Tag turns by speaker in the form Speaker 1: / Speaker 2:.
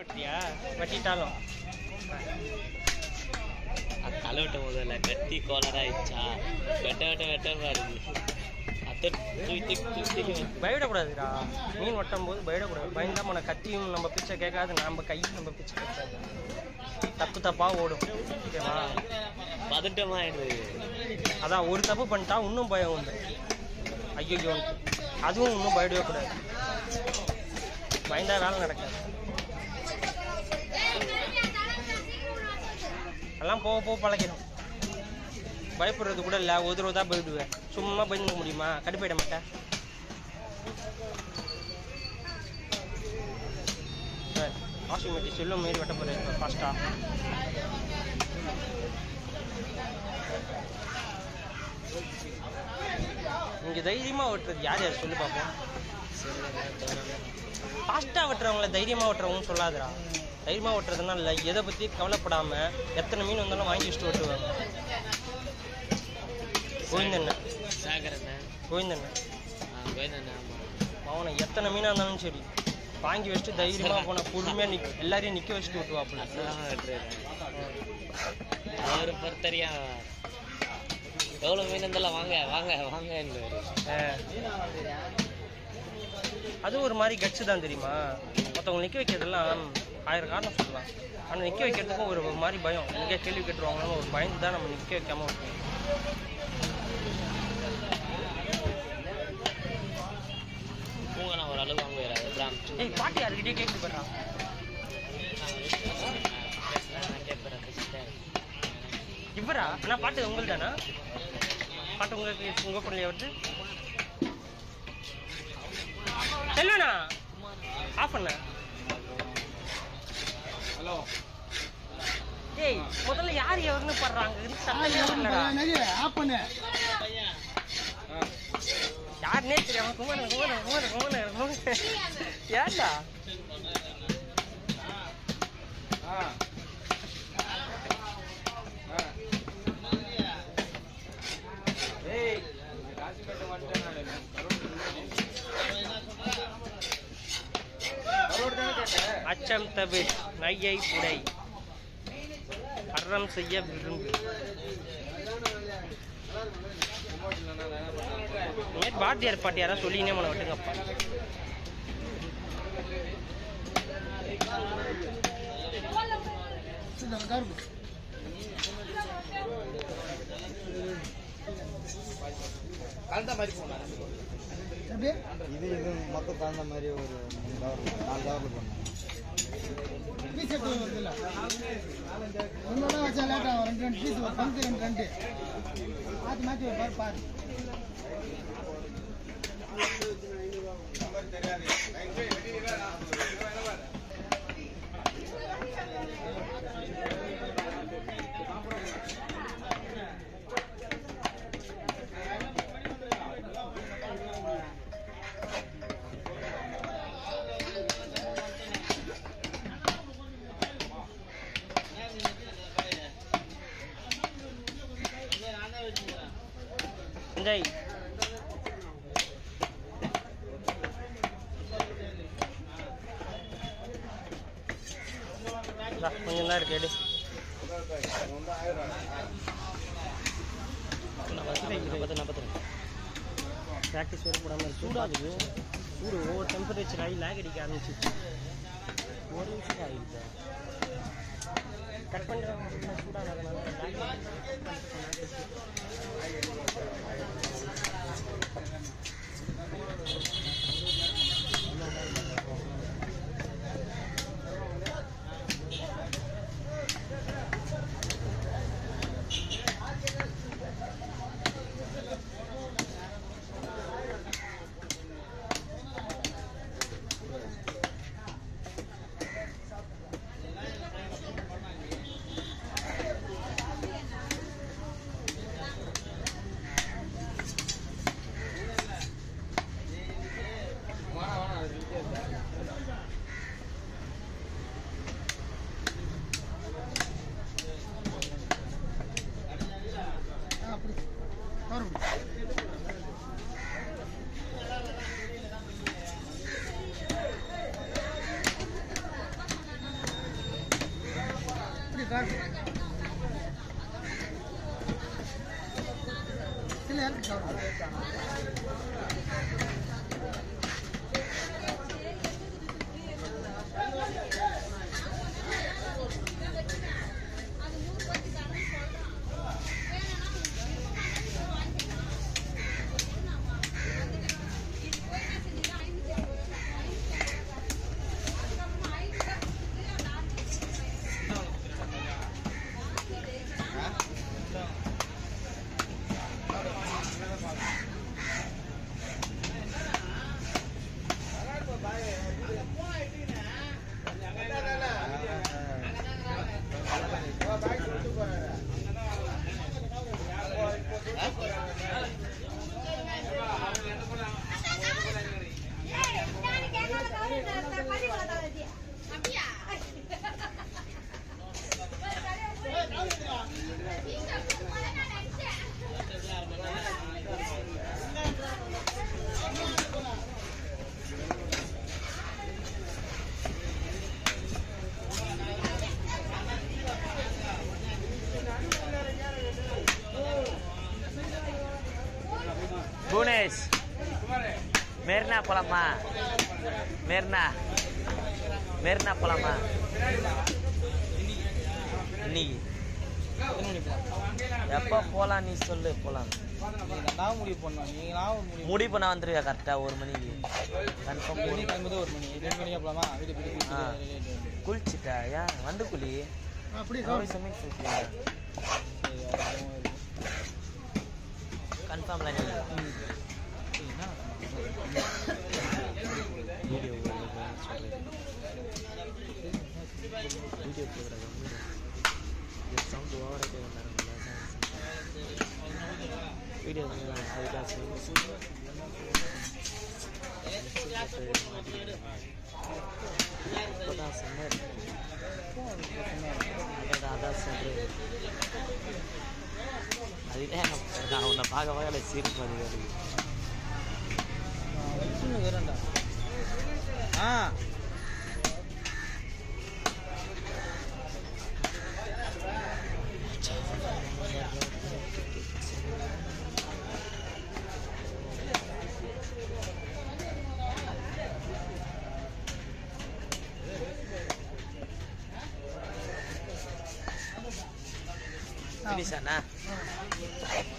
Speaker 1: வெட்டியா வெட்டிட்டாலும்
Speaker 2: அது தலை விட்ட முதல்ல கத்தி கோலரா ஆயிடுச்சா வெட்ட வெட்ட வெட்ட பாருது அத்தை தூக்கி தூக்கி தூக்கி
Speaker 1: பயப்படக்கூடாதுடா மீன் வெட்டும் போது பயப்படக்கூடாது பயந்தா మన கத்தியும் நம்ம பிச்சை கேட்காது நம்ம கையும் நம்ம பிச்சை கேட்காது தப்பு தப்பா ஓடும் ஓகேவா
Speaker 2: பதட்டமா ஆயிடுது
Speaker 1: அதான் ஒரு தப்பு பண்ணிட்டா இன்னும் பயம் உண்டு ஐயோ அதுவும் இன்னும் பயப்படவே கூடாது பயந்தா வேலை நடக்காது எல்லாம் போக போக பழகிடும் பயப்படுறது கூட இல்லை ஒரு தடவை தான் போயிடுவேன் சும்மா பயந்துக்க முடியுமா கடுப்பாயிட மாட்டேன் சார் வாஷிங் மெட்டி செல்லும் மாரி வெட்ட போகிறேன் ஃபாஸ்ட்டாக இங்கே தைரியமாக ஓட்டுறது யார் யார் சொல்லு பார்ப்போம் ஃபாஸ்ட்டாக ஓட்டுறவங்கள தைரியமாக ஓட்டுறவங்க சொல்லாதுடா தைரியமாக ஓட்டுறதுனா இல்லை எதை பற்றி கவலைப்படாமல் எத்தனை மீன் வந்தாலும் வாங்கி வச்சுட்டு ஓட்டுவாங்க கோவிந்தண்ணன்
Speaker 2: சாகரண்ணே
Speaker 1: கோவிந்தண்ணன்
Speaker 2: கோயந்தண்ணே ஆமா
Speaker 1: அவனை எத்தனை மீனாக இருந்தாலும் சரி வாங்கி வச்சுட்டு தைரியமாக போன பொறுமையாக நிக் எல்லாரையும் நிற்க வச்சுட்டு ஓட்டுவாப்புல
Speaker 2: அதான் வெட்டுறாரு அவரு பொறுத்தறியா எவ்வளவு மீன் இருந்தாலும் வாங்க வாங்க வாங்க
Speaker 1: ஆ. அது ஒரு மாதிரி கட்சு தான் தெரியுமா மற்றவங்க நிற்க வைக்கிறதெல்லாம் ஆயிரம் காரணம் சொல்லலாம் ஆனால் நிற்க வைக்கிறதுக்கும் ஒரு ஒரு மாதிரி பயம் எங்கேயா கேள்வி கேட்டுருவாங்கன்னு ஒரு பயந்து தான் நம்ம நிற்க வைக்காம விட்டுருவோம்
Speaker 2: பூங்கனா ஒரு அளவு வாங்க வராது பிராம்
Speaker 1: ஏய் பாட்டி யாருக்கிட்டே கேட்குது பாரா இவரா அண்ணா பாட்டு உங்களுக்கு தானா பாட்டு உங்களுக்கு உங்க பொருளைய வருது செல்வனா ஆஃப் பண்ண
Speaker 3: ஹலோ
Speaker 1: ஏய் முதல்ல யார் எவருன்னு படுறாங்க இருந்து சத்தமே வரலடா
Speaker 3: ஆஃப் பண்ணு
Speaker 1: யாருனே தெரியாம குமரன் குமரன் குமரன் குமரன் குமரன் ஏன்டா
Speaker 3: ஆ ஏய் ராசிப்பேட்டை வந்துட்டேன் நான் கரோடு தானே கேட்டேன்
Speaker 1: அச்சம் தவிர நையை புடை அறம் செய்ய விரும்பு நேற்று பாரதியார் பாட்டு யாராவது சொல்லினே மன விட்டுங்கப்பா
Speaker 3: கலந்த மாதிரி போனேன்
Speaker 4: இது இது மொத்தம் தகுந்த மாதிரி ஒரு மூணு கவர் நாலு கவரில் பண்ணேன்
Speaker 5: உன்னோட வச்சா லேட் ஆகும் ரெண்டு ரெண்டு பீஸ் ஒரு பங்கு ரெண்டு ரெண்டு மாற்றி மாற்றி பாரு பாரு
Speaker 1: சஞ்சய் இந்தா, கொஞ்சம் தான் இருக்கு எடு ப்ராக்டிஸ் வேறு போடாமல் சூடாகுது சூடு ஒவ்வொரு டெம்பரேச்சர் ஆகி லேக் அடிக்க ஆரம்பிச்சிச்சு ஒரு நிமிஷம் ஆகிடுச்சு கட் பண்ணுறாங்க சூடாகாதனால lag
Speaker 5: காசு இல்லை யாருக்கு
Speaker 2: புவனேஷ் மெரினா போலாமா மெரினா மெரினா போலாமா இன்னைக்கு எப்போ போலாம் நீ சொல்லு போலாம்
Speaker 4: நான் முடிவு பண்ணோம் நீங்க நான் ஒரு முடிவு
Speaker 2: முடிவு பண்ண வந்துருவியா கரெக்டா ஒரு மணிக்கு கன்ஃபார்ம்
Speaker 4: வெளியே கிளம்புது ஒரு மணி ரெண்டு மணிக்கு போகலாமா வீட்டு போய்
Speaker 2: ஆ. குளிச்சுட்டா ஏன் வந்து குளி
Speaker 5: அப்படியே
Speaker 2: அவரு சமைக்க சொல்லியா கன்ஃபார்ம்ல நீ வீடியோ வீடியோ போடுறாங்க சவுண்ட் ஓவராக வீடியோ அதுக்காக இப்போதான் சொன்னார் அதான் அதான் சொல்கிறேன் அதுதான் நான் உன்னை பார்க்க பார்க்கல சிரிப்பு அது வருது
Speaker 4: வேறண்டா ஆ
Speaker 2: ஃபினிஷ் அண்ணா